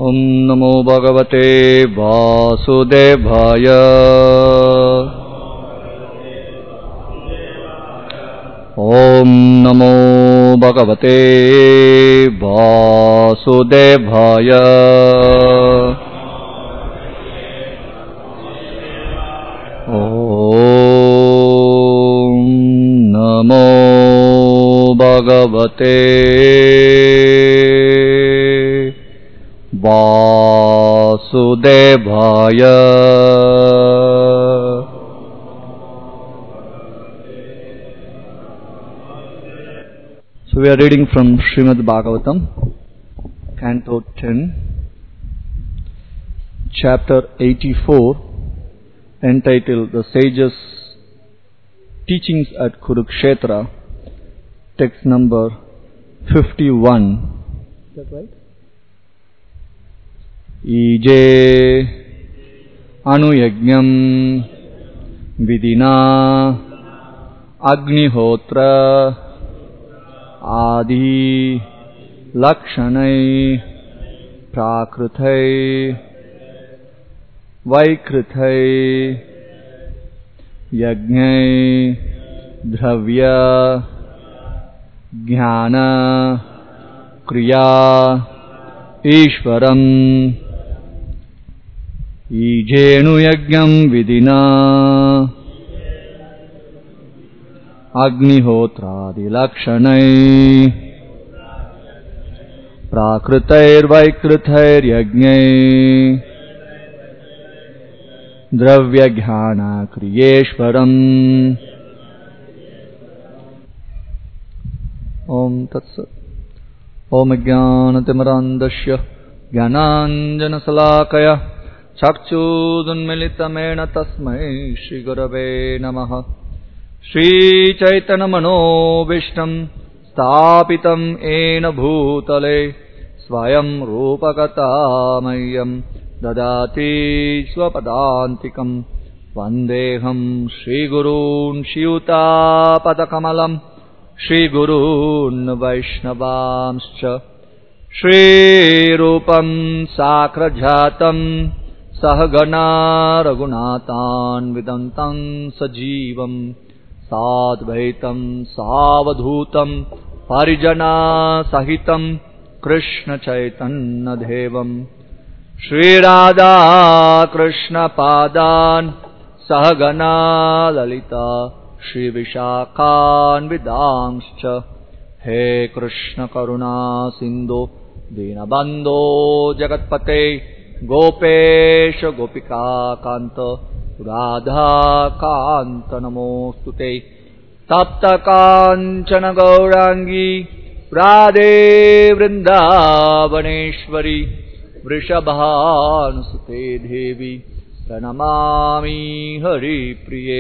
ॐ नमो भगवते वासुदेवाय ॐ नमो भगवते वासुदेवाय ॐ नमो भगवते वासुदेवाय So we are reading from Srimad Bhagavatam, Canto 10, Chapter 84, entitled The Sages' Teachings at Kurukshetra, text number 51. Is that right? ఈజే అనుయజ్ఞం విధినా అగ్నిహోత్ర ఆది లక్షణై ప్రాకృతై వైకృతై యజ్ఞై ద్రవ్య జ్ఞాన క్రియా ఈశ్వరం ఈజేణుయజ్ఞం విధినా అగ్నిహోత్రాదిలక్షణై ప్రాకృతైర్వైకృతైర్యజ్ఞై ద్రవ్యజ్ఞానక్రియేశ్వరం ఓం తత్సత్ ఓం జ్ఞానతిమరాంధస్య జ్ఞానాञ्जनशलाकय चक्षुदुन्मिलितमेन तस्मै श्रीगुरवे नमः श्रीचैतन्यमनोविष्टम् स्थापितम् येन भूतले स्वयं रूपकतामह्यम् ददाति स्वपदान्तिकम् वन्देऽहम् श्रीगुरून् शियुतापदकमलम् श्रीगुरून् वैष्णवांश्च श्रीरूपम् साक्रजातम् सहगणा रघुनाथान्विदन्तम् सजीवम् साद्वैतम् सावधूतम् परिजनासहितम् कृष्णचैतन्यदेवम् श्रीराधाकृष्णपादान् सहगणा ललिता श्रीविशाखान्विदांश्च हे कृष्णकरुणा सिन्धो दीनबन्धो जगत्पते गोपेश गोपिकान्त राधाकान्त नमोऽस्तु ते तप्तकाञ्चन गौराङ्गी राधे वृन्दावनेश्वरि वृषभानुसुते देवी प्रणमामि हरिप्रिये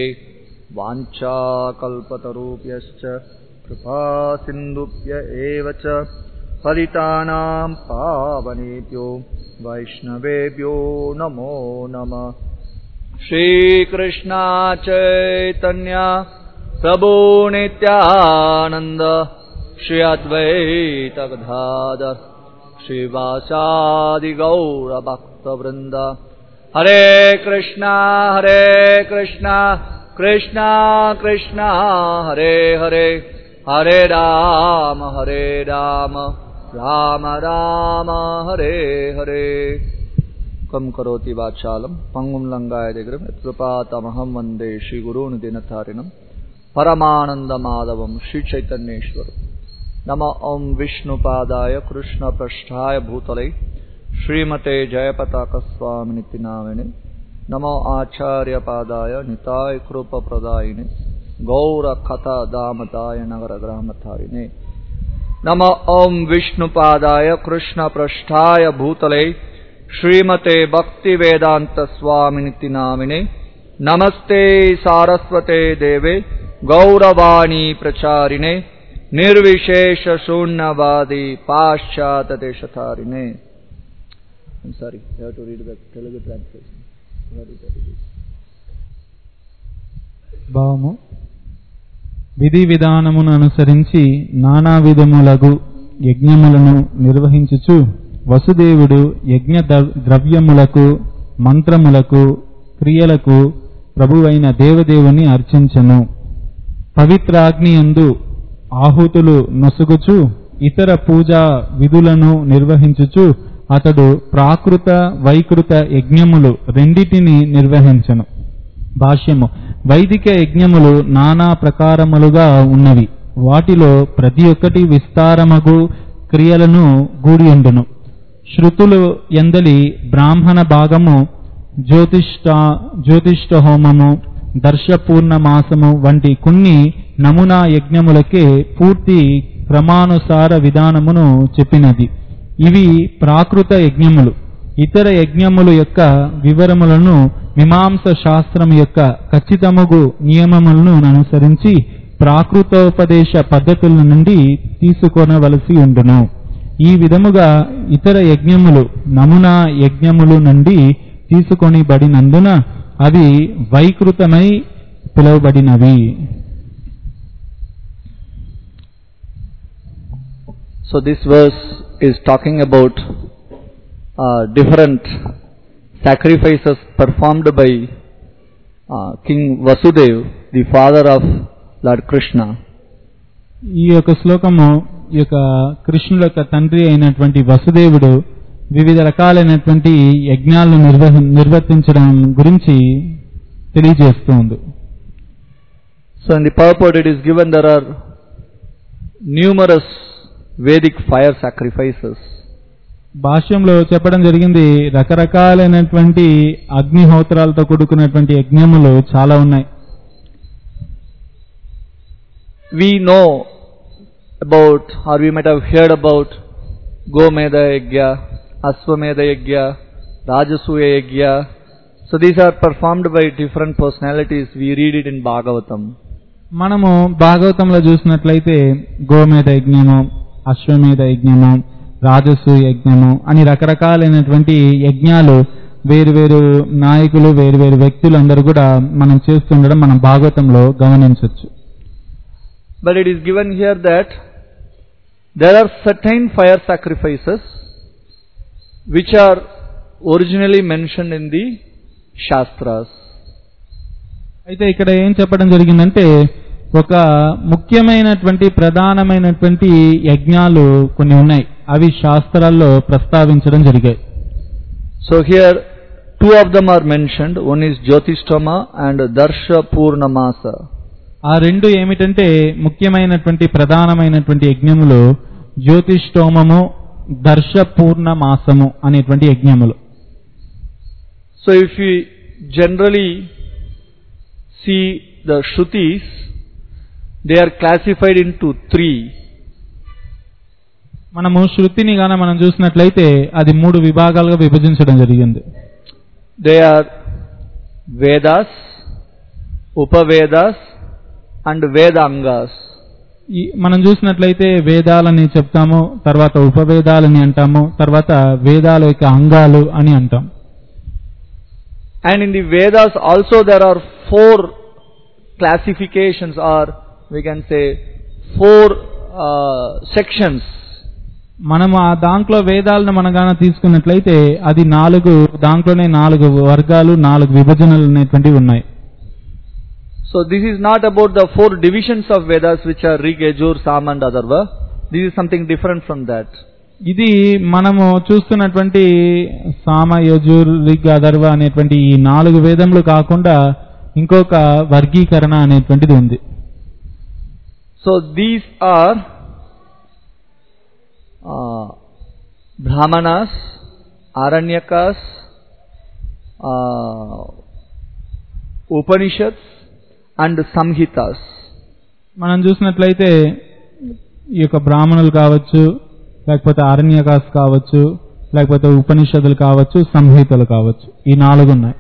वाञ्छाकल्पतरुभ्यश्च कृपासिन्धुभ्य एव च फलितानां पावनेभ्यो वैष्णवेभ्यो नमो नमः श्रीकृष्णा चैतन्या प्रभो नित्यानन्द श्री अद्वैतगधाधर श्रीवासादिगौरभक्तवृन्द हरे कृष्णा हरे कृष्णा कृष्णा कृष्णा हरे हरे हरे राम हरे राम राम राम हरे हरे कं करोति वाचालं पङ्गुं लङ्गायदिग्रं यत्कृपातमहं वन्दे श्रीगुरून् दिनतारिणं परमानन्दमाधवं श्रीचैतन्येश्वरम् नम ॐ विष्णुपादाय कृष्णपृष्ठाय भूतले श्रीमते जयपताकस्वामिनिति नामिने नमो आचार्यपादाय निताय कृपप्रदायिने गौरकथदामदाय नगरग्रामधारिणे नम ॐ विष्णुपादाय कृष्णपृष्ठाय भूतले श्रीमते भक्तिवेदान्तस्वामिनिति नामिने नमस्ते सारस्वते देवे गौरवाणी प्रचारिणे निर्विशेषशून्यवादी पाश्चातदेशतारिणे I'm sorry, you have to read the Telugu translation. You have to read it. భావము విధి విధానమును అనుసరించి నానా విధములగు యజ్ఞములను నిర్వహించుచు వసుదేవుడు యజ్ఞ ద్ర- ద్రవ్యములకు మంత్రములకు క్రియలకు ప్రభువైన దేవదేవుని అర్చించెను పవిత్రాగ్నియందు ఆహుతులు నొసుగుచు ఇతర పూజా విధులను నిర్వహించుచు అతడు ప్రాకృత వైకృత యజ్ఞములు రెండిటిని నిర్వహించను భాష్యము వైదిక యజ్ఞములు నానా ప్రకారములుగా ఉన్నవి వాటిలో ప్రతి ఒక్కటి విస్తారమగు క్రియలను గూడియుండును శృతులు ఎందలి బ్రాహ్మణ భాగము జ్యోతిష్ట జ్యోతిష్ట హోమము దర్శపూర్ణ మాసము వంటి కొన్ని నమూనా యజ్ఞములకే పూర్తి క్రమానుసార విధానమును చెప్పినది ఇవి ప్రాకృత యజ్ఞములు ఇతర యజ్ఞముల యొక్క వివరములను మీమాంస శాస్త్రం యొక్క ఖచ్చితముగు నియమములను అనుసరించి ప్రాకృతోపదేశ పద్ధతుల నుండి తీసుకొనవలసి ఉండును ఈ విధముగా ఇతర యజ్ఞములు నమూనా యజ్ఞములు నుండి తీసుకొని బడినందున అవి వైకృతమై పిలువబడినవి So this verse is talking about uh, different sacrifices performed by uh, King Vasudev, the father of Lord Krishna. ఈ యొక్క శ్లోకము ఈ యొక్క కృష్ణుల యొక్క తండ్రి అయినటువంటి వసుదేవుడు వివిధ రకాలైనటువంటి యజ్ఞాలను నిర్వహ నిర్వర్తించడం గురించి తెలియజేస్తూ ఉంది So in the purport it is given there are numerous Vedic fire sacrifices. భాష్యంలో చెప్పడం జరిగింది రకరకాలైనటువంటి అగ్నిహోత్రాలతో కూడుకున్నటువంటి యజ్ఞములు చాలా ఉన్నాయి We know about or we might have heard about Gomeda Yajna, Aswamedha Yajna, Rajasuya Yajna. So these are performed by different personalities. We read it in Bhagavatam. మనము భాగవతంలో చూసినట్లయితే గోమేధ యజ్ఞము అశ్వమేధ యజ్ఞము రాజసు యజ్ఞము అని రకరకాలైనటువంటి యజ్ఞాలు వేరు వేరు నాయకులు వేరు వేరు వ్యక్తులు అందరూ కూడా మనం చేస్తుండడం మనం భాగవతంలో గమనించవచ్చు But it is given here that there are certain fire sacrifices which are originally mentioned in the Shastras. అయితే ఇక్కడ ఏం చెప్పడం జరిగిందంటే ఒక ముఖ్యమైనటువంటి ప్రధానమైనటువంటి యజ్ఞాలు కొన్ని ఉన్నాయి అవి శాస్త్రాల్లో ప్రస్తావించడం జరిగాయి So here two of them are mentioned. One is Jyotishtama and Darsha Purnamasa. ఆ రెండు ఏమిటంటే ముఖ్యమైనటువంటి ప్రధానమైనటువంటి యజ్ఞములు జ్యోతిష్టోమము దర్శపూర్ణ మాసము అనేటువంటి యజ్ఞములు So if we generally see the Shrutis, they are classified into three. మనము శృతిని గాన మనం చూసినట్లయితే అది మూడు విభాగాలుగా విభజించడం జరిగింది They are Vedas, Upavedas and Vedangas. ఈ మనం చూసినట్లయితే వేదాలని చెప్తాము తర్వాత ఉపవేదాలని అంటాము తర్వాత వేదాల యొక్క అంగాలు అని అంటాం And in the Vedas also there are four classifications or we can say four uh, sections. మనము ఆ దాంట్లో వేదాలను మనగాన తీసుకున్నట్లయితే అది నాలుగు దాంట్లోనే నాలుగు వర్గాలు నాలుగు విభజనలు అనేటువంటివి ఉన్నాయి So this is not about the four divisions of Vedas which are Rig, Yajur, Sam and Atharva. This is something different from that. ఇది మనము చూస్తున్నటువంటి సామ యజుర్ రిగ్ అదర్వ అనేటువంటి ఈ నాలుగు వేదములు కాకుండా ఇంకొక వర్గీకరణ అనేటువంటిది ఉంది So these are uh, Brahmanas, Aranyakas, uh, Upanishads and Samhitas. మనం చూసినట్లయితే ఈ యొక్క బ్రాహ్మణులు కావచ్చు లేకపోతే అరణ్యకాస్ కావచ్చు లేకపోతే ఉపనిషత్తులు కావచ్చు సంహితలు కావచ్చు ఈ నాలుగు ఉన్నాయి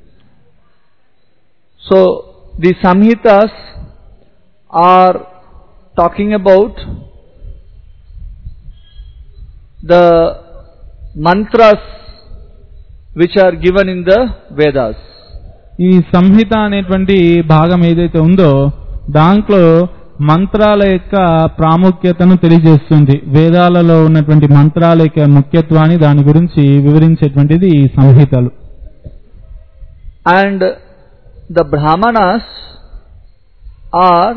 So the Samhitas are talking about the mantras which are given in the Vedas. ఈ సంహిత అనేటువంటి భాగం ఏదైతే ఉందో దాంట్లో మంత్రాల యొక్క ప్రాముఖ్యతను తెలియజేస్తుంది వేదాలలో ఉన్నటువంటి మంత్రాల యొక్క ముఖ్యత్వాన్ని దాని గురించి వివరించేటువంటిది ఈ సంహితలు And the Brahmanas are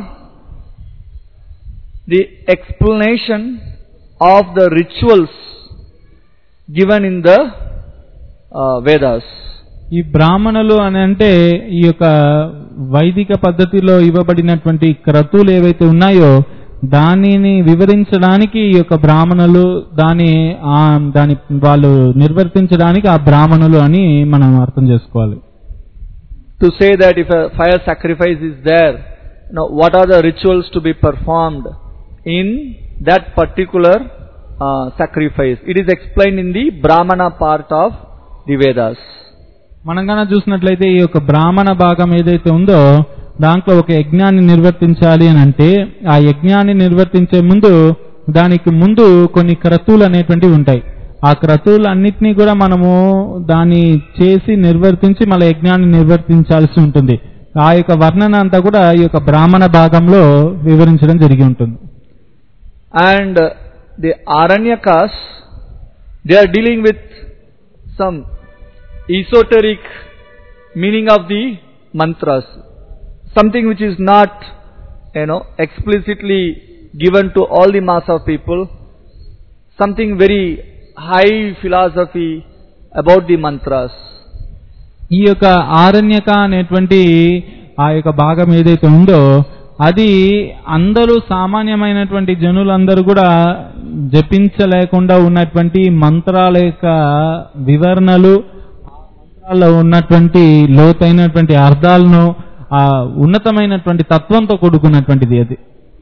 the explanation of the rituals given in the uh, Vedas. ఈ బ్రాహ్మణులు అని అంటే ఈ యొక్క వైదిక పద్ధతిలో ఇవ్వబడినటువంటి క్రతువులు ఏవైతే ఉన్నాయో దానిని వివరించడానికి ఈ యొక్క బ్రాహ్మణులు దాని ఆ దాని వాళ్ళు నిర్వర్తించడానికి ఆ బ్రాహ్మణులు అని మనం అర్థం చేసుకోవాలి To say that if a fire sacrifice is there, now what are the rituals to be performed in that particular uh, sacrifice? It is explained in the Brahmana part of the Vedas. మనం కనుక చూసినట్లయితే ఈ యొక్క బ్రాహ్మణ భాగం ఏదైతే ఉందో దాంట్లో ఒక యజ్ఞాన్ని నిర్వర్తించాలి అని అంటే ఆ యజ్ఞాన్ని నిర్వర్తించే ముందు దానికి ముందు కొన్ని క్రతువులు అనేటువంటివి ఉంటాయి ఆ క్రతువులన్నిటినీ కూడా మనము దాన్ని చేసి నిర్వర్తించి మళ్ళీ యజ్ఞాన్ని నిర్వర్తించాల్సి ఉంటుంది ఆ యొక్క వర్ణన అంతా కూడా ఈ యొక్క బ్రాహ్మణ భాగంలో వివరించడం జరిగి ఉంటుంది And uh, the Aranyakas, they are dealing with some esoteric meaning of the mantras. Something which is not, you know, explicitly given to all the mass of people. Something very high philosophy about the mantras. ఈ యొక్క ఆరణ్యక అనేటువంటి ఆ యొక్క భాగం ఏదైతే ఉందో అది అందరూ సామాన్యమైనటువంటి జనులందరూ కూడా జపించలేకుండా ఉన్నటువంటి మంత్రాల యొక్క వివరణలు ఆ మంత్రాల్లో ఉన్నటువంటి లోతైనటువంటి అర్థాలను ఆ ఉన్నతమైనటువంటి తత్వంతో కూడుకున్నటువంటిది అది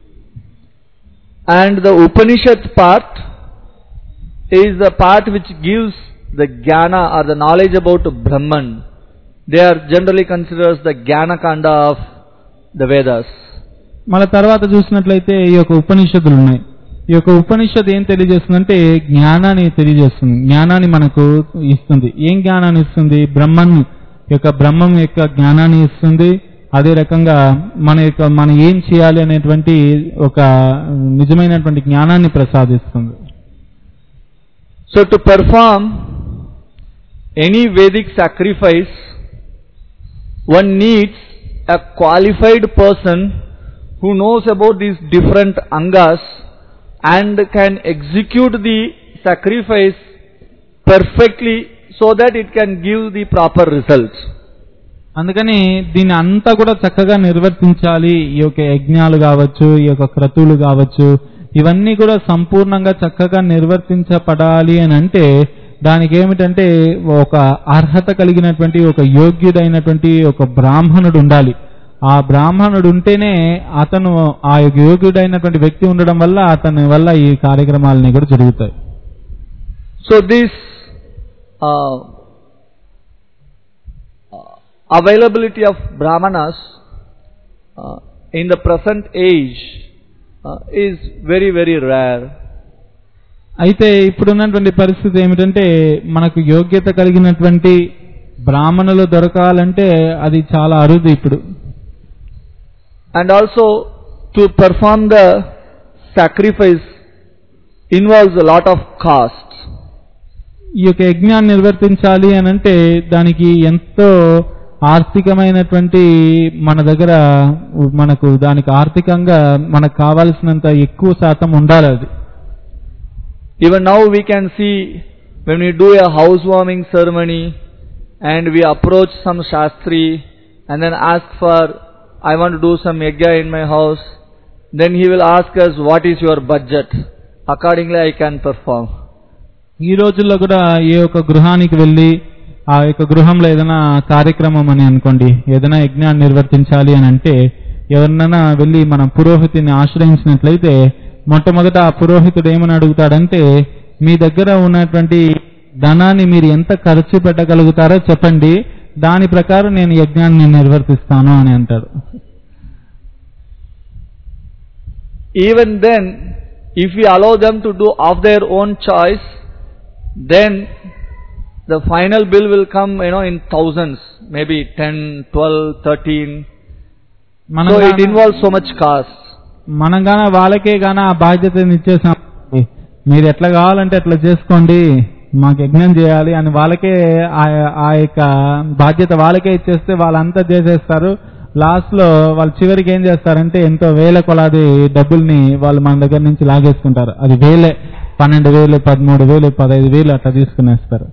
And the Upanishad part is the part which gives the jnana or the knowledge about Brahman. They are generally considered as the jnana kanda of the Vedas. మన తర్వాత చూసినట్లయితే ఈ యొక్క ఉపనిషత్తులు ఉన్నాయి ఈ యొక్క ఉపనిషత్ ఏం తెలియజేస్తుందంటే జ్ఞానాన్ని తెలియజేస్తుంది జ్ఞానాన్ని మనకు ఇస్తుంది ఏం జ్ఞానాన్ని ఇస్తుంది బ్రహ్మన్ యొక్క బ్రహ్మం యొక్క జ్ఞానాన్ని ఇస్తుంది అదే రకంగా మన యొక్క మనం ఏం చేయాలి అనేటువంటి ఒక నిజమైనటువంటి జ్ఞానాన్ని ప్రసాదిస్తుంది So to perform any Vedic sacrifice, one needs a qualified person who knows about these different angas and can execute the sacrifice perfectly so that it can give the proper result. అందుకని దీన్ని అంతా కూడా చక్కగా నిర్వర్తించాలి ఈ యొక్క యజ్ఞాలు కావచ్చు ఈ యొక్క క్రతువులు కావచ్చు ఇవన్నీ కూడా సంపూర్ణంగా చక్కగా నిర్వర్తించబడాలి అని అంటే దానికి ఏమిటంటే ఒక అర్హత కలిగినటువంటి ఒక యోగ్యుడైనటువంటి ఒక బ్రాహ్మణుడు ఉండాలి ఆ బ్రాహ్మణుడు ఉంటేనే అతను ఆ యొక్క యోగ్యుడైనటువంటి వ్యక్తి ఉండడం వల్ల అతని వల్ల ఈ కార్యక్రమాలన్నీ కూడా జరుగుతాయి So this uh, uh, availability of brahmanas uh, in the present age uh, is very very rare. అయితే ఇప్పుడున్నటువంటి పరిస్థితి ఏమిటంటే మనకు యోగ్యత కలిగినటువంటి బ్రాహ్మణులు దొరకాలంటే అది చాలా అరుదు ఇప్పుడు And also to perform the sacrifice involves a lot of cost. ఈ యొక్క యజ్ఞాన్ని నిర్వర్తించాలి అని అంటే దానికి ఎంతో ఆర్థికమైనటువంటి మన దగ్గర మనకు దానికి ఆర్థికంగా మనకు కావాల్సినంత ఎక్కువ శాతం ఉండాలి అది Even now we can see when we do a housewarming ceremony and we approach some Shastri and then ask for, I want to do some yajna in my house, then he will ask us, what is your budget? Accordingly I can perform. ఈ రోజుల్లో కూడా ఏ ఒక్క గృహానికి వెళ్ళి ఆ యొక్క గృహంలో ఏదైనా కార్యక్రమం అని అనుకోండి ఏదైనా యజ్ఞాన్ని నిర్వర్తించాలి అని అంటే ఎవరినైనా వెళ్ళి మనం పురోహితుని ఆశ్రయించినట్లయితే మొట్టమొదట ఆ పురోహితుడు ఏమని అడుగుతాడంటే మీ దగ్గర ఉన్నటువంటి ధనాన్ని మీరు ఎంత ఖర్చు పెట్టగలుగుతారో చెప్పండి దాని ప్రకారం నేను యజ్ఞాన్ని నిర్వర్తిస్తాను అని అంటాడు Even then, if we allow them to do of their own choice, then the final bill will come, you know, in thousands, maybe 10, 12, 13. మనం So it గాన- involves so much cost. మనం గాన వాళ్ళకే గాన ఆ బాధ్యతని ఇచ్చేసాం మీరు ఎట్లా కావాలంటే అట్లా చేసుకోండి మాకు యజ్ఞం చేయాలి అని వాళ్ళకే ఆ- ఆ యొక్క బాధ్యత వాళ్ళకే ఇచ్చేస్తే వాళ్ళంతా చేసేస్తారు లాస్ట్ లో వాళ్ళు చివరికి ఏం చేస్తారంటే ఎంతో వేల కొలాది డబ్బుల్ని వాళ్ళు మన దగ్గర నుంచి లాగేసుకుంటారు అది వేలే పన్నెండు వేలు పదమూడు వేలు పదహైదు వేలు అట్లా తీసుకునేస్తారు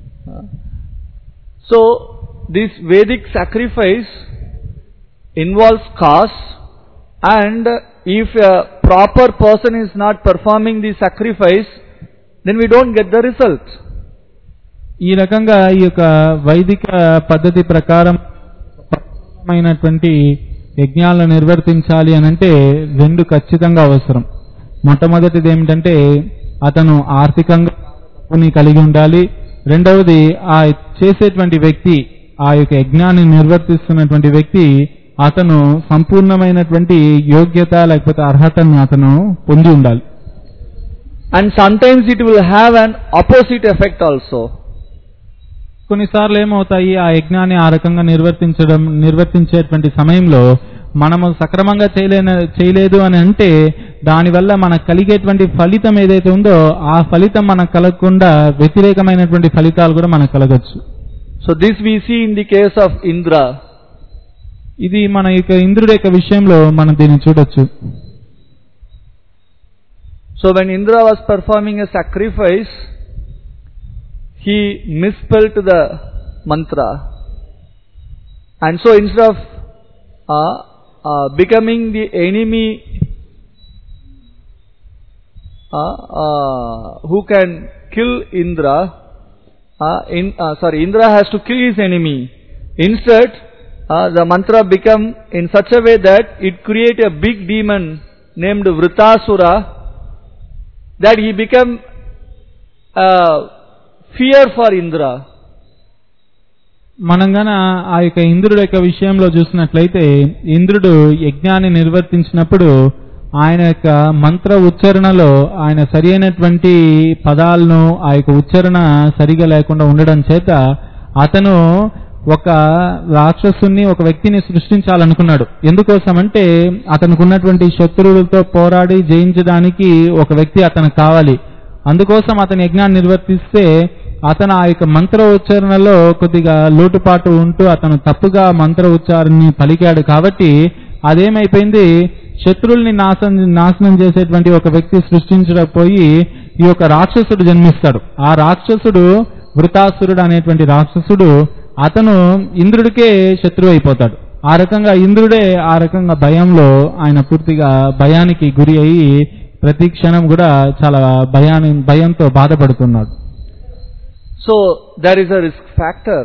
So, this Vedic sacrifice involves cost and if a proper person is not performing the sacrifice, then we don't get the result. ఈ రకంగా ఈ యొక్క వైదిక పద్ధతి ప్రకారం అయినటువంటి యజ్ఞాలను నిర్వర్తించాలి అని అంటే రెండు ఖచ్చితంగా అవసరం మొట్టమొదటిది ఏమిటంటే అతను ఆర్థికంగా డబ్బుని కలిగి ఉండాలి రెండవది ఆ చేసేటువంటి వ్యక్తి ఆ యొక్క యజ్ఞాన్ని నిర్వర్తిస్తున్నటువంటి వ్యక్తి అతను సంపూర్ణమైనటువంటి యోగ్యత లేకపోతే అర్హతను అతను పొంది ఉండాలి And sometimes it will have an opposite effect also. కొన్నిసార్లు ఏమవుతాయి ఆ యజ్ఞాన్ని ఆ రకంగా నిర్వర్తించడం నిర్వర్తించేటువంటి సమయంలో మనము సక్రమంగా చేయలేన చేయలేదు అని అంటే దానివల్ల మనకు కలిగేటువంటి ఫలితం ఏదైతే ఉందో ఆ ఫలితం మనకు కలగకుండా వ్యతిరేకమైనటువంటి ఫలితాలు కూడా మనకు కలగచ్చు So this we see in the case of Indra. ఇది మన యొక్క ఇంద్రుడి యొక్క విషయంలో మనం దీన్ని చూడొచ్చు So when Indra was performing a sacrifice, he misspelled the mantra. And so instead of uh, uh, becoming the enemy uh, uh, who can kill Indra, uh, in, uh, sorry, Indra has to kill his enemy. Instead, uh, the mantra become in such a way that it create a big demon named Vritasura that he become uh, fear for Indra. మనం గన ఆ యొక్క ఇంద్రుడి యొక్క విషయంలో చూసినట్లయితే ఇంద్రుడు యజ్ఞాన్ని నిర్వర్తించినప్పుడు ఆయన యొక్క మంత్ర ఉచ్చారణలో ఆయన సరి అయినటువంటి పదాలను ఆ యొక్క ఉచ్చారణ సరిగా లేకుండా ఉండడం చేత అతను ఒక రాక్షసుని ఒక వ్యక్తిని సృష్టించాలనుకున్నాడు ఎందుకోసమంటే అతనికి ఉన్నటువంటి శత్రువులతో పోరాడి జయించడానికి ఒక వ్యక్తి అతనికి కావాలి అందుకోసం అతని యజ్ఞాన్ని నిర్వర్తిస్తే అతను ఆ యొక్క మంత్ర ఉచ్చారణలో కొద్దిగా లోటుపాటు ఉంటూ అతను తప్పుగా మంత్ర ఉచ్చారణని పలికాడు కాబట్టి అదేమైపోయింది శత్రువుల్ని నాశనం నాశనం చేసేటువంటి ఒక వ్యక్తి సృష్టించకపోయి ఈ యొక్క రాక్షసుడు జన్మిస్తాడు ఆ రాక్షసుడు వృతాసురుడు అనేటువంటి రాక్షసుడు అతను ఇంద్రుడికే శత్రువు అయిపోతాడు ఆ రకంగా ఇంద్రుడే ఆ రకంగా భయంలో ఆయన పూర్తిగా భయానికి గురి అయి ప్రతి క్షణం కూడా చాలా భయాన్ని భయంతో బాధపడుతున్నాడు So there is a risk factor.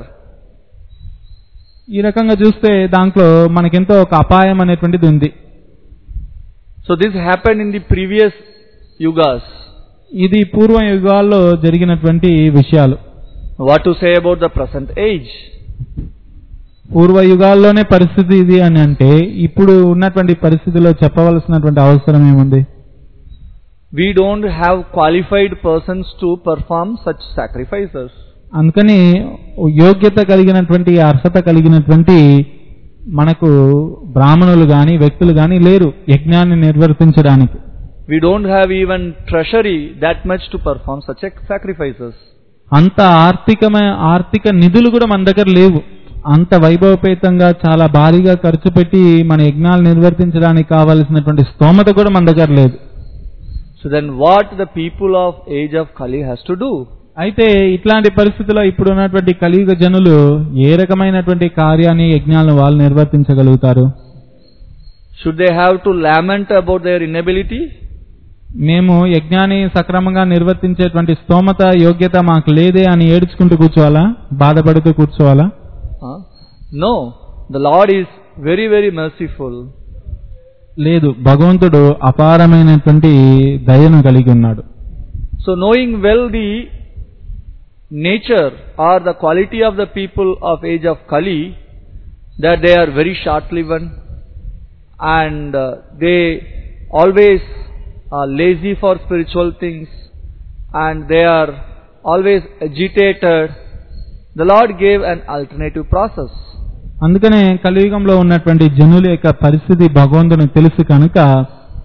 ఈ రకంగా చూస్తే దాంట్లో మనకెంతో ఒక అపాయం అనేటువంటిది ఉంది So this happened in the previous yugas. ఇది పూర్వ యుగాల్లో జరిగినటువంటి విషయాలు What to say about the present age? పూర్వ యుగాల్లోనే పరిస్థితి ఇది అని అంటే ఇప్పుడు ఉన్నటువంటి పరిస్థితిలో చెప్పవలసినటువంటి అవసరం ఏముంది We don't have qualified persons to perform such sacrifices. అందుకని యోగ్యత కలిగినటువంటి అర్హత కలిగినటువంటి మనకు బ్రాహ్మణులు గాని వ్యక్తులు గాని లేరు యజ్ఞాన్ని నిర్వర్తించడానికి We don't have even treasury that much to perform such a- sacrifices. అంత ఆర్థికమైన ఆర్థిక నిధులు కూడా మన దగ్గర లేవు అంత వైభవపేతంగా చాలా భారీగా ఖర్చు పెట్టి మన యజ్ఞాలు నిర్వర్తించడానికి కావలసినటువంటి స్తోమత కూడా మన దగ్గర లేదు So then what the people of age of Kali has to do? అయితే ఇట్లాంటి పరిస్థితుల్లో ఇప్పుడు ఉన్నటువంటి కలియుగ జనులు ఏ రకమైనటువంటి కార్యాన్ని యజ్ఞాలను వాళ్ళు నిర్వర్తించగలుగుతారు Should they have to lament about their inability? మేము యజ్ఞాన్ని సక్రమంగా నిర్వర్తించేటువంటి స్తోమత యోగ్యత మాకు లేదే అని ఏడ్చుకుంటూ కూర్చోవాలా బాధపడుతూ కూర్చోవాలా Huh? No. The Lord is very, very merciful. లేదు భగవంతుడు అపారమైనటువంటి దయను కలిగి ఉన్నాడు So knowing well the nature or the quality of the people of age of Kali, that they are very short-lived and uh, they always are lazy for spiritual things and they are always agitated, the Lord gave an alternative process. అందుకనే కలియుగంలో ఉన్నటువంటి జనుల యొక్క పరిస్థితి భగవంతునికి తెలుసు కనుక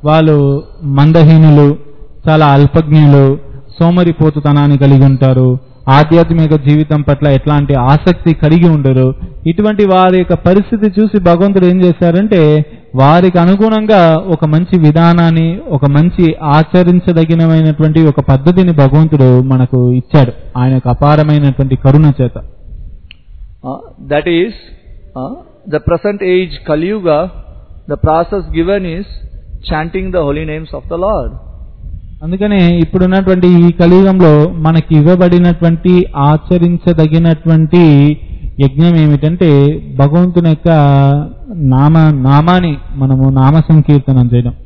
వాళ్ళు మందహీనులు చాలా అల్పజ్ఞులు సోమరిపోతుతనాన్ని కలిగి ఉంటారు ఆధ్యాత్మిక జీవితం పట్ల ఎట్లాంటి ఆసక్తి కలిగి ఉండరు ఇటువంటి వారి యొక్క పరిస్థితి చూసి భగవంతుడు ఏం చేశారంటే వారికి అనుగుణంగా ఒక మంచి విధానాన్ని ఒక మంచి ఆచరించదగినమైనటువంటి ఒక పద్ధతిని భగవంతుడు మనకు ఇచ్చాడు ఆయన యొక్క అపారమైనటువంటి కరుణ చేత Uh, that is, uh, the present age Kali Yuga, the process given is chanting the holy names of the Lord. అందుకనే ఇప్పుడున్నటువంటి ఈ కలియుగంలో మనకి ఇవ్వబడినటువంటి ఆచరించదగినటువంటి యజ్ఞం ఏమిటంటే భగవంతుని యొక్క నామ నామాన్ని మనము నామ సంకీర్తనం చేయడం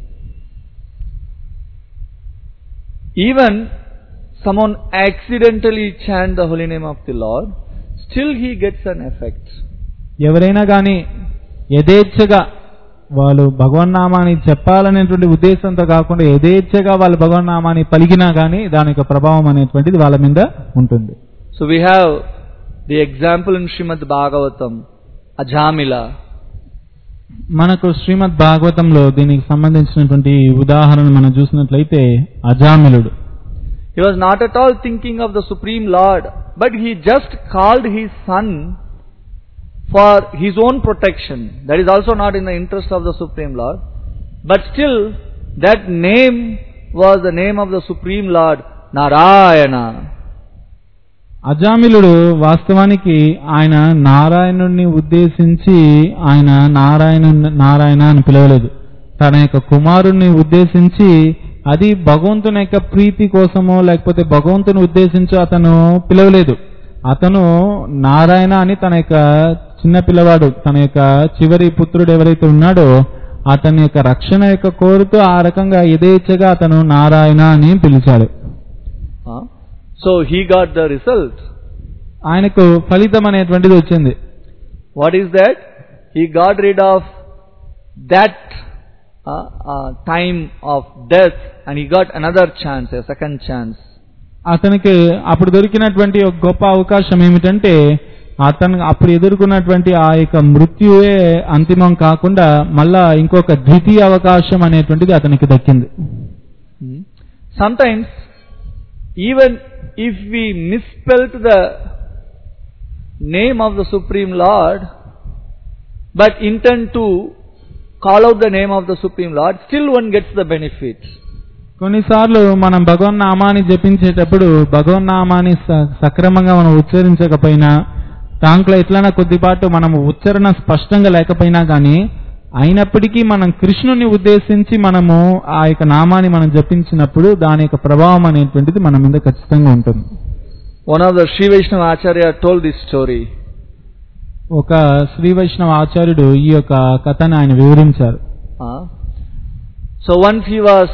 Even someone accidentally chant the holy name of the Lord, still he gets an effect. ఎవరైనా కానీ యథేచ్ఛగా వాళ్ళు భగవన్నామాన్ని చెప్పాలనేటువంటి ఉద్దేశంతో కాకుండా యథేచ్ఛగా వాళ్ళు భగవన్నామాన్ని పలికినా కానీ దాని యొక్క ప్రభావం అనేటువంటిది వాళ్ళ మీద ఉంటుంది So we have the example in Srimad Bhagavatam, Ajamila. మనకు శ్రీమద్ భాగవతంలో దీనికి సంబంధించినటువంటి ఉదాహరణ మనం చూసినట్లయితే అజామిలుడు He was not at all thinking of the Supreme Lord, but he just called his son for his own protection. That is also not in the interest of the Supreme Lord. But still, that name was the name of the Supreme Lord, Narayana. అజామిలుడు వాస్తవానికి ఆయన నారాయణుడిని ఉద్దేశించి ఆయన నారాయణ నారాయణ అని పిలవలేదు తన యొక్క కుమారుణ్ణి ఉద్దేశించి అది భగవంతుని యొక్క ప్రీతి కోసమో లేకపోతే భగవంతుని ఉద్దేశించి అతను పిలవలేదు అతను నారాయణ అని తన యొక్క చిన్న పిల్లవాడు తన యొక్క చివరి పుత్రుడు ఎవరైతే ఉన్నాడో అతని యొక్క రక్షణ యొక్క కోరుతూ ఆ రకంగా యథేచ్ఛగా అతను నారాయణ అని పిలిచాడు Huh? So he got the result. ఆయనకు ఫలితం అనేటువంటిది వచ్చింది What is that? He got rid of that uh, uh, time of death and he got another chance, a second chance. అతనికి అప్పుడు దొరికినటువంటి ఒక గొప్ప అవకాశం ఏమిటంటే అతను అప్పుడు ఎదుర్కొన్నటువంటి ఆ యొక్క మృత్యువే అంతిమం కాకుండా మళ్ళా ఇంకొక ద్వితీయ అవకాశం అనేటువంటిది అతనికి దక్కింది Hmm. Sometimes, even if we misspelt the name of the Supreme Lord, but intend to call out the name of the Supreme Lord, still one gets the benefit. కొన్నిసార్లు మనం భగవన్నామాన్ని జపించేటప్పుడు భగవన్నామాన్ని స- సక్రమంగా మనం ఉచ్చరించకపోయినా దాంట్లో ఎట్లైనా కొద్దిపాటు మనం ఉచ్చరణ స్పష్టంగా లేకపోయినా కానీ అయినప్పటికీ మనం కృష్ణుని ఉద్దేశించి మనము ఆ యొక్క నామాన్ని మనం జపించినప్పుడు దాని యొక్క ప్రభావం అనేటువంటిది మన మీద ఖచ్చితంగా ఉంటుంది One of the Sri Vaishnava Acharya told this story. ఒక శ్రీ వైష్ణవ ఆచార్యుడు ఈ యొక్క కథను ఆయన వివరించారు Uh, so once he was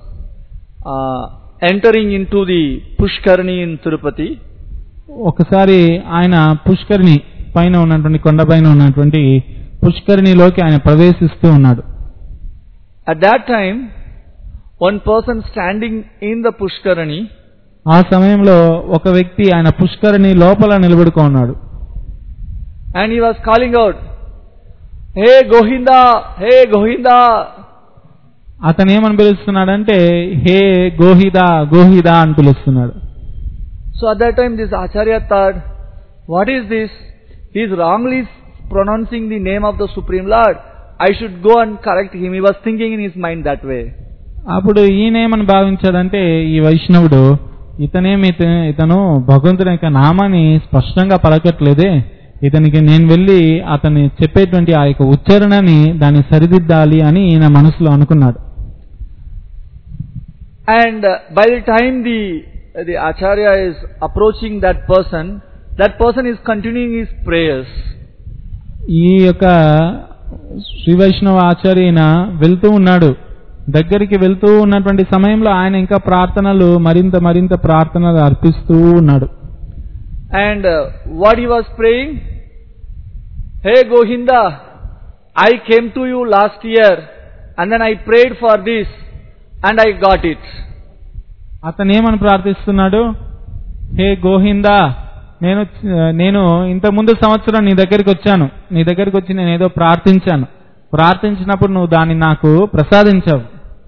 uh, entering into the Pushkarani in Tirupati, ఒకసారి ఆయన పుష్కరిణి పైన ఉన్నటువంటి కొండపైన ఉన్నటువంటి పుష్కరిణిలోకి ఆయన ప్రవేశిస్తూ ఉన్నాడు at that time, one person standing in the Pushkarani ఆ సమయంలో ఒక వ్యక్తి ఆయన పుష్కరిణి లోపల నిలబడుకో ఉన్నాడు and he was calling out, Hey Gohinda, hey Gohinda. అతను ఏమని పిలుస్తున్నాడంటే హే గోహిదా గోహిదా అని పిలుస్తున్నాడు So at that time this Acharya thought, what is this? He is wrongly pronouncing the name of the Supreme Lord. I should go and correct him. He was thinking in his mind that way. అప్పుడు ఈయనేమని భావించాడంటే ఈ వైష్ణవుడు ఇతనేమి ఇత- ఇతను భగవంతుని యొక్క నామాన్ని స్పష్టంగా పలకట్లేదే ఇతనికి నేను వెళ్ళి అతని చెప్పేటువంటి ఆ యొక్క ఉచ్చారణని దాన్ని సరిదిద్దాలి అని ఈయన మనసులో అనుకున్నాడు And uh, by the time the, the Acharya is approaching that person, that person is continuing his prayers. ఈ యొక్క శ్రీ వైష్ణవ ఆచార్యన వెళ్తూ ఉన్నాడు దగ్గరికి వెళ్తూ ఉన్నటువంటి సమయంలో ఆయన ఇంకా ప్రార్థనలు మరింత మరింత ప్రార్థనలు అర్పిస్తూ ఉన్నాడు And uh, what he was praying? Hey Gohinda, I came to you last year and then I prayed for this and I got it. అతను ఏమని ప్రార్థిస్తున్నాడు హే గోహిందా నేను నేను ఇంత ముందు సంవత్సరం నీ దగ్గరికి వచ్చాను నీ దగ్గరికి వచ్చి నేను ఏదో ప్రార్థించాను ప్రార్థించినప్పుడు నువ్వు దాన్ని నాకు ప్రసాదించావు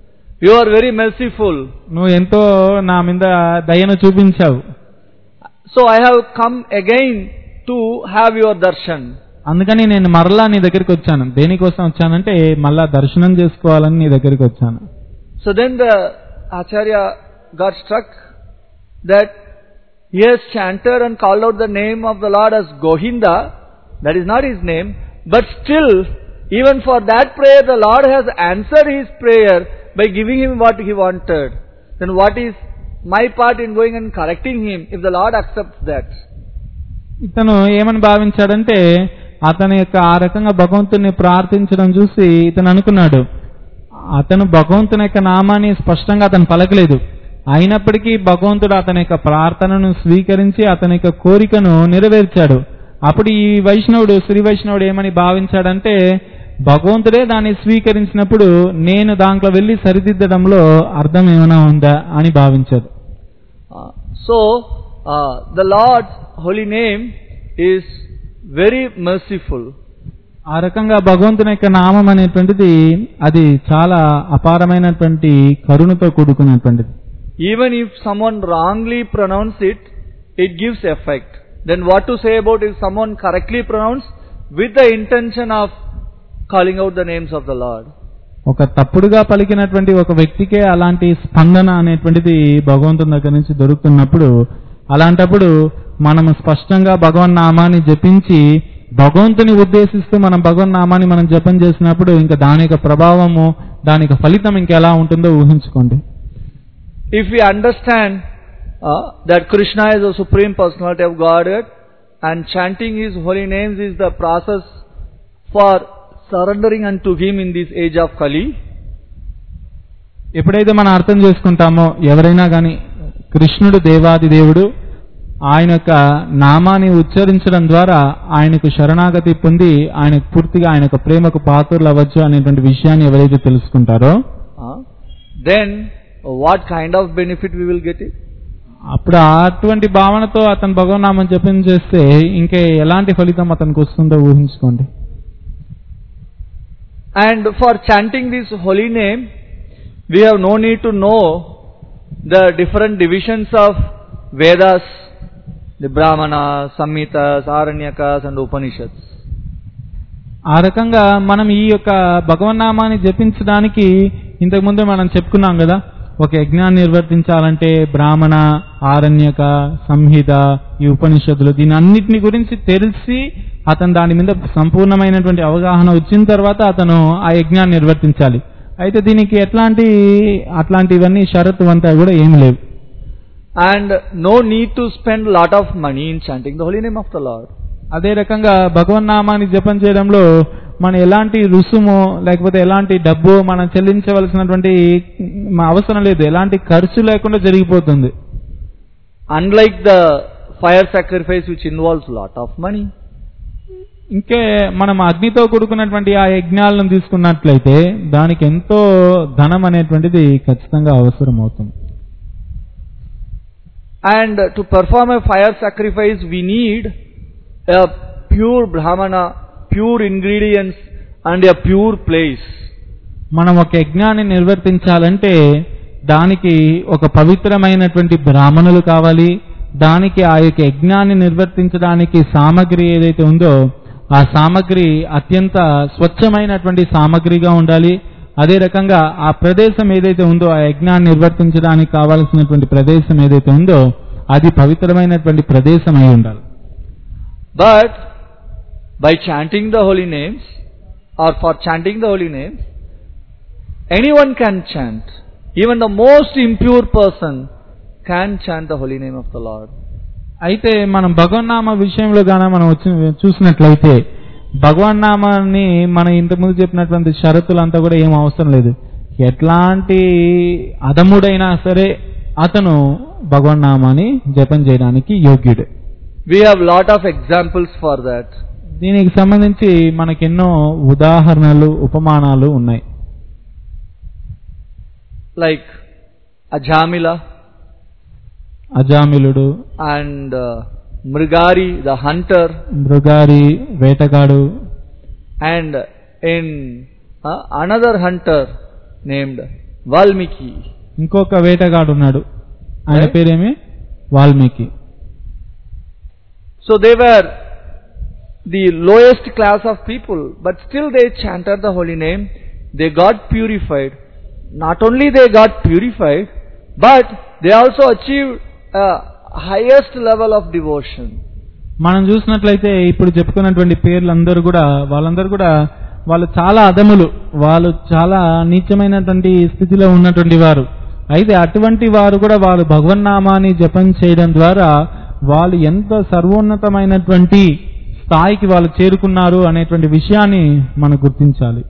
You are very merciful. నువ్వు ఎంతో నా మీద దయను చూపించావు So I have come again to have your darshan. అందుకని నేను మరలా నీ దగ్గరికి వచ్చాను దేనికోసం వచ్చానంటే మళ్ళా దర్శనం చేసుకోవాలని నీ దగ్గరికి వచ్చాను So then the Acharya got struck that he has chanted and called out the name of the Lord as Gohinda. That is not his name. But still, even for that prayer, the Lord has answered his prayer by giving him what he wanted. Then what is my part in going and correcting him if the Lord accepts that? ఇతను ఏమని భావించాడంటే అతని యొక్క ఆ రకంగా భగవంతుని ప్రార్థించడం చూసి ఇతను అనుకున్నాడు అతను భగవంతుని యొక్క నామాన్ని స్పష్టంగా అతను పలకలేదు అయినప్పటికీ భగవంతుడు అతని యొక్క ప్రార్థనను స్వీకరించి అతని యొక్క కోరికను నెరవేర్చాడు అప్పుడు ఈ వైష్ణవుడు శ్రీ వైష్ణవుడు ఏమని భావించాడంటే భగవంతుడే దాన్ని స్వీకరించినప్పుడు నేను దాంట్లో వెళ్లి సరిదిద్దడంలో అర్థం ఏమైనా ఉందా అని భావించాడు Uh, so, uh, the Lord's holy name is very merciful. ఆ రకంగా భగవంతుని యొక్క నామం అనేటువంటిది అది చాలా అపారమైనటువంటి కరుణతో కూడుకున్నటువంటిది Even if someone wrongly pronounce it, it gives effect. Then what to say about if someone correctly pronounce with the intention of calling out the names of the Lord? ఒక తప్పుడుగా పలికినటువంటి ఒక వ్యక్తికే అలాంటి స్పందన అనేటువంటిది భగవంతుని దగ్గర నుంచి దొరుకుతున్నప్పుడు అలాంటప్పుడు మనం స్పష్టంగా భగవన్ నామాన్ని జపించి భగవంతుని ఉద్దేశిస్తూ మనం భగవన్ నామాన్ని మనం జపం చేసినప్పుడు ఇంకా దాని యొక్క ప్రభావము దాని యొక్క ఫలితం ఇంకెలా ఉంటుందో ఊహించుకోండి If we understand uh, that Krishna is the Supreme Personality of Godhead and chanting His holy names is the process for surrendering unto Him in this age of Kali, ఎప్పుడైతే మనం అర్థం చేసుకుంటామో ఎవరైనా కానీ కృష్ణుడు దేవాది దేవుడు ఆయన యొక్క నామాన్ని ఉచ్చరించడం ద్వారా ఆయనకు శరణాగతి పొంది ఆయనకు పూర్తిగా ఆయన యొక్క ప్రేమకు పాత్రలు అవ్వచ్చు అనేటువంటి విషయాన్ని ఎవరైతే తెలుసుకుంటారో uh, then what kind of benefit we will get it? అప్పుడు అటువంటి భావనతో అతను భగవన్నామం జపం చేస్తే ఇంకే ఎలాంటి ఫలితం అతనికి వస్తుందో ఊహించుకోండి And for chanting this holy name, we have no need to know the different divisions of Vedas, the Brahmanas, Samhitas, Aranyakas and Upanishads. ఆ రకంగా మనం ఈ యొక్క భగవన్నామాన్ని జపించడానికి ఇంతకుముందు మనం చెప్పుకున్నాం కదా ఒక యజ్ఞాన్ని నిర్వర్తించాలంటే బ్రాహ్మణ ఆరణ్యక సంహిత ఈ ఉపనిషత్తులు దీని అన్నిటిని గురించి తెలిసి అతను దాని మీద సంపూర్ణమైనటువంటి అవగాహన వచ్చిన తర్వాత అతను ఆ యజ్ఞాన్ని నిర్వర్తించాలి అయితే దీనికి ఎట్లాంటి అట్లాంటివన్నీ షరతు అంతా కూడా ఏమి లేవు And no need to spend lot of money in chanting the holy name of the Lord. అదే రకంగా భగవన్నామాన్ని జపం చేయడంలో మనం ఎలాంటి రుసుము లేకపోతే ఎలాంటి డబ్బు మనం చెల్లించవలసినటువంటి మ, అవసరం లేదు ఎలాంటి ఖర్చు లేకుండా జరిగిపోతుంది Unlike the fire sacrifice which involves lot of money. ఇంకే మనం అగ్నితో కూడుకున్నటువంటి ఆ యజ్ఞాలను తీసుకున్నట్లయితే దానికి ఎంతో ధనం అనేటువంటిది ఖచ్చితంగా అవసరం అవుతుంది And to perform a fire sacrifice, we need a pure Brahmana, pure ingredients and a pure place. మనం ఒక యజ్ఞాన్ని నిర్వర్తించాలంటే దానికి ఒక పవిత్రమైనటువంటి బ్రాహ్మణులు కావాలి దానికి ఆ యొక్క యజ్ఞాన్ని నిర్వర్తించడానికి సామగ్రి ఏదైతే ఉందో ఆ సామగ్రి అత్యంత స్వచ్ఛమైనటువంటి సామగ్రిగా ఉండాలి అదే రకంగా ఆ ప్రదేశం ఏదైతే ఉందో ఆ యజ్ఞాన్ని నిర్వర్తించడానికి కావాల్సినటువంటి ప్రదేశం ఏదైతే ఉందో అది పవిత్రమైనటువంటి ప్రదేశం అయి ఉండాలి But by chanting the holy names, or for chanting the holy names, anyone can chant. Even the most impure person can chant the holy name of the Lord. అయితే మనం భగవన్నామ విషయంలో గాన మనం వచ్చి చూసినట్లయితే భగవన్నామాన్ని మనం ఇంతకుముందు చెప్పినటువంటి షరతులంతా కూడా ఏం అవసరం లేదు ఎట్లాంటి అధముడైనా సరే అతను భగవన్నామాన్ని జపం చేయడానికి యోగ్యుడే We have lot of examples for that. దీనికి సంబంధించి మనకెన్నో ఉదాహరణలు ఉపమానాలు ఉన్నాయి Like Ajamila అజామిలుడు and uh, Mrigari, the hunter, మృగారి వేటగాడు and in uh, another hunter named Valmiki. ఇంకొక వేటగాడు ఉన్నాడు ఆయన Right. పేరేమి Valmiki So they were the lowest class of people, but still they chanted the holy name. They got purified. Not only they got purified, but they also achieved a highest level of devotion. మనం చూసినట్లయితే ఇప్పుడు చెప్పుకున్నటువంటి పేర్లందరూ కూడా వాళ్ళందరూ కూడా వాళ్ళు చాలా అదములు వాళ్ళు చాలా నీచమైనటువంటి స్థితిలో ఉన్నటువంటి వారు అయితే అటువంటి వారు కూడా వాళ్ళు భగవన్నామాన్ని జపం చేయడం ద్వారా వాళ్ళు ఎంత సర్వోన్నతమైనటువంటి స్థాయికి వాళ్ళు చేరుకున్నారు అనేటువంటి విషయాన్ని మనం గుర్తించాలి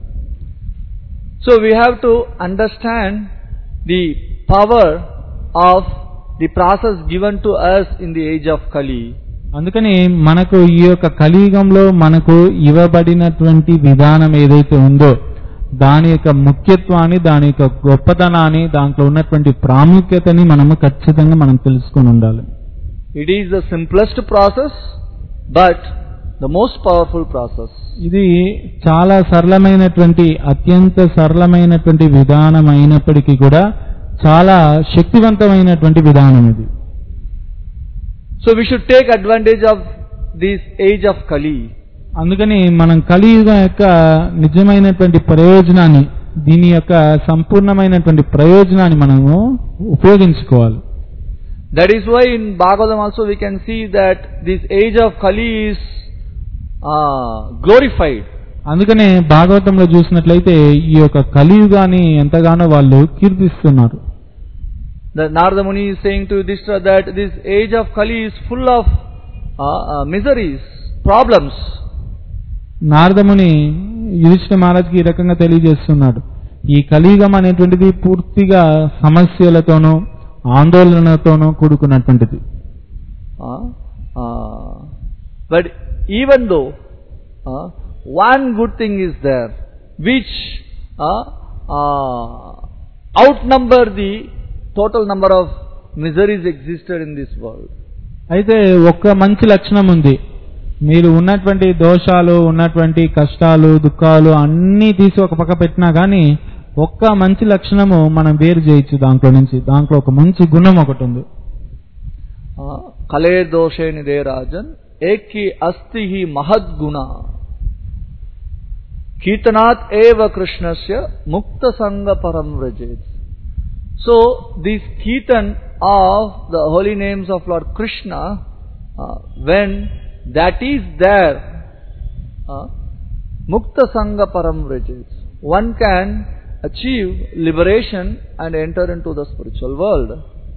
So we have to understand the power of the process given to us in the age of Kali. అందుకని మనకు ఈ యొక్క కలియుగంలో మనకు ఇవ్వబడినటువంటి విధానం ఏదైతే ఉందో దాని యొక్క ముఖ్యత్వాన్ని దాని యొక్క గొప్పతనాన్ని దాంట్లో ఉన్నటువంటి ప్రాముఖ్యతని మనము ఖచ్చితంగా మనం తెలుసుకొని ఉండాలి It is the simplest process, but the most powerful process. ఇది చాలా సరళమైనటువంటి అత్యంత సరళమైనటువంటి విధానం అయినప్పటికీ కూడా చాలా శక్తివంతమైనటువంటి విధానం ఇది So we should take advantage of this age of Kali. అందుకని మనం కలియుగం యొక్క నిజమైనటువంటి ప్రయోజనాన్ని దీని యొక్క సంపూర్ణమైనటువంటి ప్రయోజనాన్ని మనము ఉపయోగించుకోవాలి That is why in Bhagavatam also we can see that this age of Kali is uh, glorified. అందుకనే భాగవతంలో చూసినట్లయితే ఈ యొక్క కలియుగాన్ని ఎంతగానో వాళ్ళు కీర్తిస్తున్నారు The Narada Muni is saying to Yudhishthira that this age of Kali is full of uh, uh, miseries, problems. నారదముని యుధిష్ఠ మహారాజ్కి ఈ రకంగా తెలియజేస్తున్నాడు ఈ కలియుగం అనేటువంటిది పూర్తిగా సమస్యలతోనూ ఆందోళనతోనూ కూడుకున్నటువంటిది Uh, uh, but even though uh, one good thing is there, which uh, uh, outnumber the total number of miseries existed in this world. అయితే ఒక్క మంచి లక్షణం ఉంది మీరు ఉన్నటువంటి దోషాలు ఉన్నటువంటి కష్టాలు దుఃఖాలు అన్నీ తీసి ఒక పక్క పెట్టినా కానీ ఒక్క మంచి లక్షణము మనం వేరు చేయొచ్చు దాంట్లో నుంచి దాంట్లో ఒక మంచి గుణం ఒకటి ఉంది Uh, కలే దోషే నిదే రాజన్ ఏకి అస్తి హి మహద్గుణ కీర్తనాత్ ఏవ కృష్ణస్య ముక్త సంగ పరం వ్రజేత్ so this kirtan of the holy names of Lord Krishna when that is there ముక్త సంగ పరం వ్రజేత్ one can achieve liberation and enter in to the spiritual world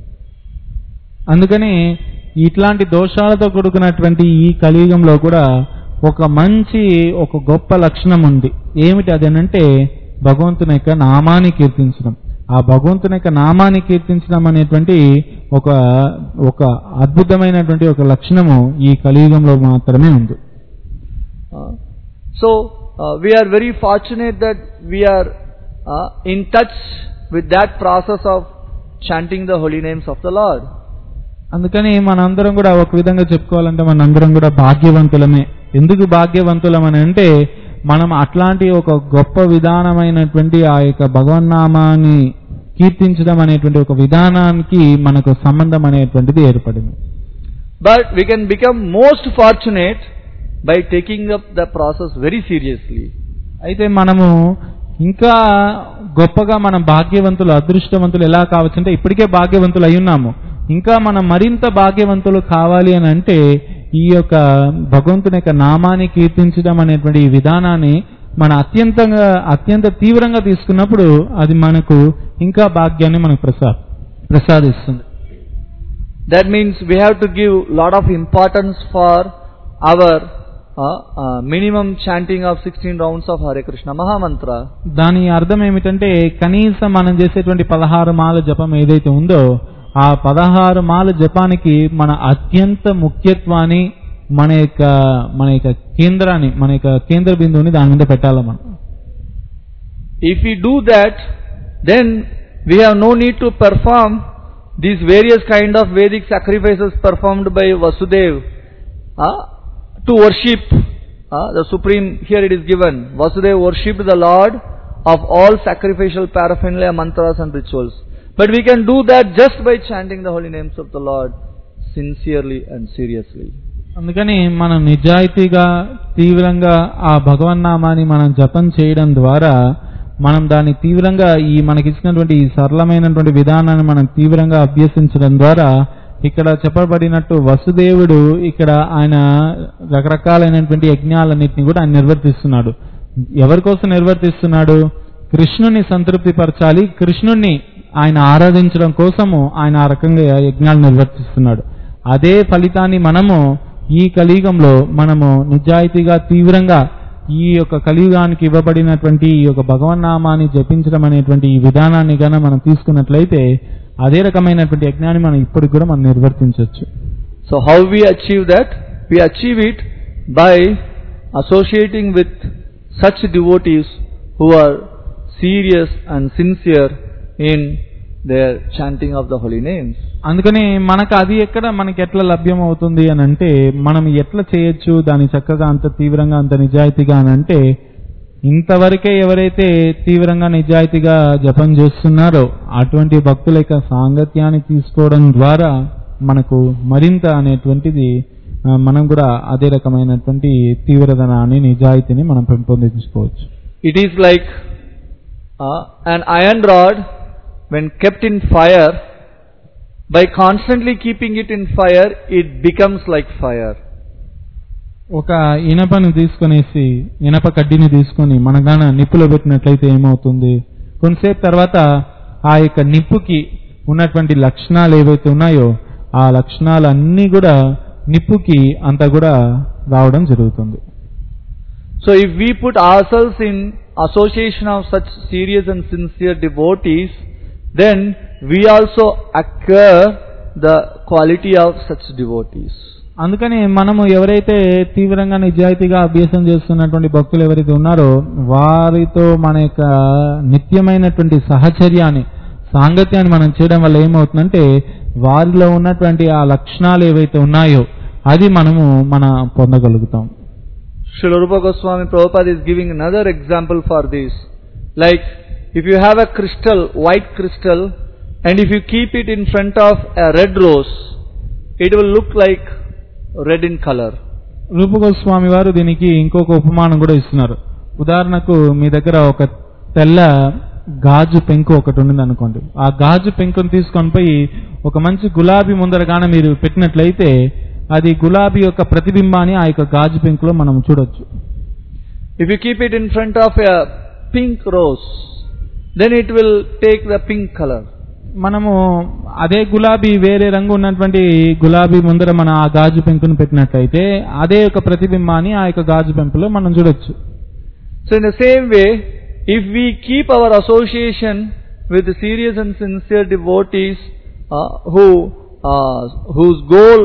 అందుకని ఇట్లాంటి దోషాలతో కూడుకున్నటువంటి ఈ కలియుగంలో కూడా ఒక మంచి ఒక గొప్ప లక్షణం ఉంది ఏమిటి అదేనంటే భగవంతుని యొక్క నామాన్ని కీర్తించడం ఆ భగవంతుని యొక్క నామాన్ని కీర్తించడం అనేటువంటి ఒక ఒక అద్భుతమైనటువంటి ఒక లక్షణము ఈ కలియుగంలో మాత్రమే ఉంది Uh, so, uh, we are very fortunate that we are uh, in touch with that process of chanting the holy names of the Lord. అందుకని మనందరం కూడా ఒక విధంగా చెప్పుకోవాలంటే మనందరం కూడా భాగ్యవంతులమే ఎందుకు భాగ్యవంతులమని అంటే మనం అట్లాంటి ఒక గొప్ప విధానమైనటువంటి ఆ యొక్క భగవన్నామాన్ని కీర్తించడం అనేటువంటి ఒక విధానానికి మనకు సంబంధం అనేటువంటిది ఏర్పడింది But we can become most fortunate by taking up the process very seriously. అయితే మనము ఇంకా గొప్పగా మనం భాగ్యవంతులు అదృష్టవంతులు ఎలా కావచ్చు అంటే ఇప్పటికే భాగ్యవంతులు అయి ఉన్నాము ఇంకా మనం మరింత భాగ్యవంతులు కావాలి అని అంటే ఈ యొక్క భగవంతుని యొక్క నామాన్ని కీర్తించడం అనేటువంటి ఈ విధానాన్ని మన అత్యంతంగా అత్యంత తీవ్రంగా తీసుకున్నప్పుడు అది మనకు ఇంకా భాగ్యాన్ని మనకు ప్రసా ప్రసాదిస్తుంది That means we have to give lot of importance for our uh, uh, minimum chanting of 16 rounds of Hare Krishna Mahamantra. దాని అర్థం ఏమిటంటే కనీసం మనం చేసేటువంటి పదహారు మాల జపం ఏదైతే ఉందో ఆ పదహారు మాల జపానికి మన అత్యంత ముఖ్యత్వాన్ని మన యొక్క మన యొక్క కేంద్రాన్ని మన యొక్క కేంద్ర బిందువుని దాని మీద పెట్టాలి మనం If we do that, then we have no need to perform these various kind of Vedic sacrifices performed by Vasudev uh, to worship uh, the supreme. Here it is given. Vasudev worshipped the Lord of all sacrificial paraphernalia, mantras and rituals. But we can do that just by chanting the holy names of the Lord sincerely and seriously. అందుకని మనం నిజాయితీగా తీవ్రంగా ఆ భగవన్నామాన్ని మనం జపం చేయడం ద్వారా మనం దాన్ని తీవ్రంగా ఈ మనకిచ్చినటువంటి ఈ సరళమైనటువంటి విధానాన్ని మనం తీవ్రంగా అభ్యసించడం ద్వారా ఇక్కడ చెప్పబడినట్టు వసుదేవుడు ఇక్కడ ఆయన రకరకాలైనటువంటి యజ్ఞాలన్నింటినీ కూడా ఆయన నిర్వర్తిస్తున్నాడు ఎవరి కోసం నిర్వర్తిస్తున్నాడు కృష్ణుని సంతృప్తి పరచాలి కృష్ణుణ్ణి ఆయన ఆరాధించడం కోసము ఆయన ఆ రకంగా యజ్ఞాలు నిర్వర్తిస్తున్నాడు అదే ఫలితాన్ని మనము ఈ కలియుగంలో మనము నిజాయితీగా తీవ్రంగా ఈ యొక్క కలియుగానికి ఇవ్వబడినటువంటి ఈ యొక్క భగవన్నామాన్ని జపించడం అనేటువంటి ఈ విధానాన్ని గన మనం తీసుకున్నట్లయితే అదే రకమైనటువంటి యజ్ఞాన్ని మనం ఇప్పటికి కూడా మనం నిర్వర్తించవచ్చు So how we achieve that? We achieve it by associating with such devotees who are serious and sincere in their chanting of the holy names. అందుకని మనకు అది ఎక్కడ మనకి ఎట్లా లభ్యం అవుతుంది అని అంటే మనం ఎట్లా చేయొచ్చు దాన్ని చక్కగా అంత తీవ్రంగా అంత నిజాయితీగా అని అంటే ఇంతవరకే ఎవరైతే తీవ్రంగా నిజాయితీగా జపం చేస్తున్నారో అటువంటి భక్తుల యొక్క సాంగత్యాన్ని తీసుకోవడం ద్వారా మనకు మరింత అనేటువంటిది ఆ, మనం కూడా అదే రకమైనటువంటి తీవ్రతనాన్ని నిజాయితీని మనం పెంపొందించుకోవచ్చు It is like uh, an iron rod when kept in fire, by constantly keeping it in fire, it becomes like fire. ఒక ఇనపను తీసుకొనేసి ఇనప కడ్డీని తీసుకొని మన గాన నిప్పులో పెట్టినట్లయితే ఏమవుతుంది కొంతసేపు తర్వాత ఆ యొక్క నిప్పుకి ఉన్నటువంటి లక్షణాలు ఏవైతే ఉన్నాయో ఆ లక్షణాలన్నీ కూడా నిప్పుకి అంతా కూడా రావడం జరుగుతుంది So if we put ourselves in association of such serious and sincere devotees, then we also acquire the quality of such devotees. అందుకని మనము ఎవరైతే తీవ్రంగా నిజాయితీగా అభ్యాసం చేస్తున్నటువంటి భక్తులు ఎవరైతే ఉన్నారో వారితో మన యొక్క నిత్యమైనటువంటి సహచర్యాన్ని సాంగత్యాన్ని మనం చేయడం వల్ల ఏమవుతుందంటే వారిలో ఉన్నటువంటి ఆ లక్షణాలు ఏవైతే ఉన్నాయో అది మనము మన పొందగలుగుతాం Srila Rupa Goswami Prabhupada is giving another example for this. Like, if you have a crystal, white crystal, and if you keep it in front of a red rose, it will look like red in color. Rupa Goswami వారు దీనికి ఇంకొక ఉపమానం కూడా ఇస్తున్నారు ఉదాహరణకు మీ దగ్గర ఒక తెల్ల గాజు పెంకు ఒకటి ఉంది అనుకోండి ఆ గాజు పెంకును తీసుకొని పోయి ఒక మంచి గులాబీ ముందరగాన మీరు పెట్టినట్లయితే అది గులాబీ యొక్క ప్రతిబింబాన్ని ఆ యొక్క గాజు పెంకులో మనం చూడొచ్చు If you keep it in front of a pink rose, then it will take the pink color. మనము అదే గులాబీ వేరే రంగు ఉన్నటువంటి గులాబీ ముందర మన ఆ గాజు పెంకును పెట్టినట్లయితే అదే యొక్క ప్రతిబింబాన్ని ఆ యొక్క గాజు పెంకులో మనం చూడొచ్చు So in the same way, if we keep our association with the serious and sincere devotees uh, who uh, whose goal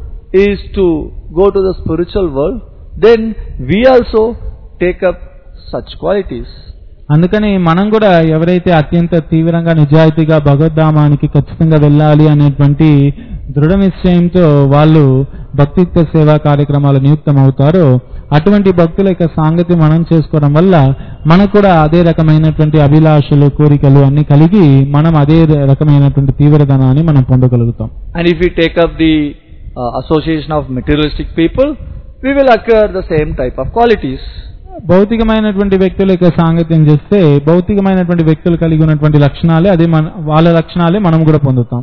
is to go to the spiritual world, then we also take up such qualities. అందుకని మనం కూడా ఎవరైతే అత్యంత తీవ్రంగా నిజాయితీగా భగవద్ధామానికి ఖచ్చితంగా వెళ్ళాలి అనేటువంటి దృఢ నిశ్చయంతో వాళ్ళు భక్తియుక్త సేవా కార్యక్రమాలు నియుక్తం అవుతారో అటువంటి భక్తుల యొక్క సాంగతి మనం చేసుకోవడం వల్ల మనకు కూడా అదే రకమైనటువంటి అభిలాషలు కోరికలు అన్ని కలిగి మనం అదే రకమైనటువంటి తీవ్రతనాన్ని మనం పొందగలుగుతాం And if we take up the uh, association of materialistic people, we will acquire the same type of qualities. భౌతికమైనటువంటి వ్యక్తుల యొక్క సాంగత్యం చేస్తే భౌతికమైనటువంటి వ్యక్తులు కలిగి ఉన్నటువంటి లక్షణాలే అదే మన వాళ్ళ లక్షణాలే మనం కూడా పొందుతాం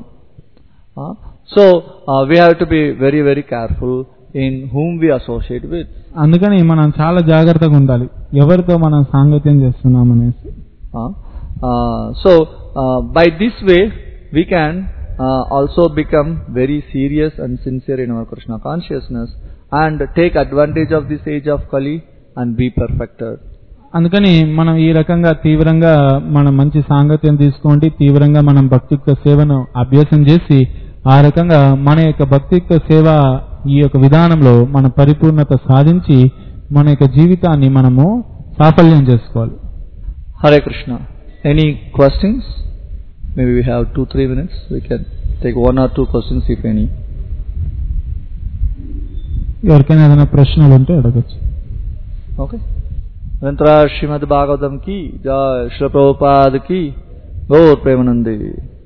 Uh, so uh, we have to be very very careful in whom we associate with. అందుకని మనం చాలా జాగ్రత్తగా ఉండాలి ఎవరితో మనం సాంగత్యం చేస్తున్నాం అనేసి Uh, uh, so uh, by this way we can uh, also become very serious and sincere in our Krishna consciousness and take advantage of this age of Kali and be perfected. అందుకని మనం ఈ రకంగా తీవ్రంగా మనం మంచి సాంగత్యం తీసుకోండి తీవ్రంగా మనం భక్తియుక్త సేవను అభ్యాసం చేసి ఆ రకంగా మన యొక్క భక్తియుక్త సేవ ఈ యొక్క విధానంలో మన పరిపూర్ణత సాధించి మన యొక్క జీవితాన్ని మనము సాఫల్యం చేసుకోవాలి Hare Krishna. Any questions? Maybe we have two three minutes. We can take one or two questions if any. ఎవరికైనా ఏదైనా ప్రశ్నలు ఉంటే అడగచ్చు Okay. ग्रंथराज श्रीमद् भागवतम की जय श्री प्रभुपाद की गौर प्रेमानंदी